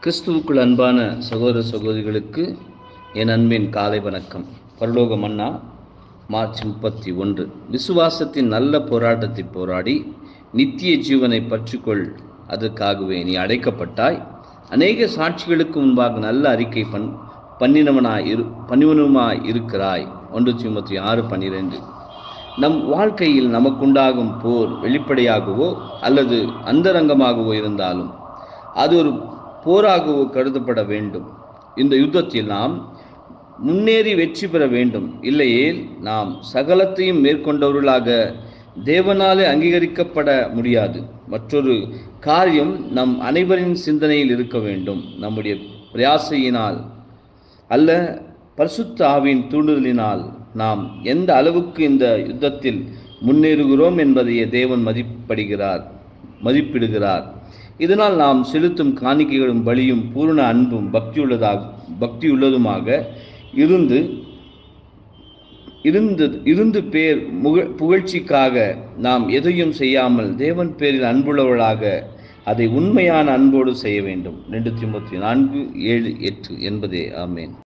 கிறிஸ்துவுக்குள் அன்பான சகோதர சகோதரிகளுக்கு என் அன்பின் காலை வணக்கம் பரலோக மன்னா மார்ச் முப்பத்தி ஒன்று விசுவாசத்தின் நல்ல போராட்டத்தை போராடி நித்திய ஜீவனை பற்றிக்கொள் அதற்காகவே நீ அடைக்கப்பட்டாய் அநேக சாட்சிகளுக்கு முன்பாக நல்ல அறிக்கை பண் பண்ணினவனாய் இரு பண்ணிவனுமாய் இருக்கிறாய் ஒன்று தீமத்தி ஆறு பன்னிரெண்டு நம் வாழ்க்கையில் நமக்குண்டாகும் போர் வெளிப்படையாகவோ அல்லது அந்தரங்கமாகவோ இருந்தாலும் அது ஒரு போராகவோ கருதப்பட வேண்டும் இந்த யுத்தத்தில் நாம் முன்னேறி வெற்றி பெற வேண்டும் இல்லையேல் நாம் சகலத்தையும் மேற்கொண்டவர்களாக தேவனாலே அங்கீகரிக்கப்பட முடியாது மற்றொரு காரியம் நம் அனைவரின் சிந்தனையில் இருக்க வேண்டும் நம்முடைய பிரயாசையினால் அல்ல பரிசுத்த ஆவியின் தூண்டுதலினால் நாம் எந்த அளவுக்கு இந்த யுத்தத்தில் முன்னேறுகிறோம் என்பதையே தேவன் மதிப்படுகிறார் மதிப்பிடுகிறார் இதனால் நாம் செலுத்தும் காணிக்கைகளும் பலியும் பூர்ண அன்பும் பக்தியுள்ளதாக பக்தியுள்ளதுமாக இருந்து இருந்து இருந்து பேர் முக புகழ்ச்சிக்காக நாம் எதையும் செய்யாமல் தேவன் பேரில் அன்புள்ளவர்களாக அதை உண்மையான அன்போடு செய்ய வேண்டும் ரெண்டு திமுத்தி நான்கு ஏழு எட்டு என்பதே ஆமேன்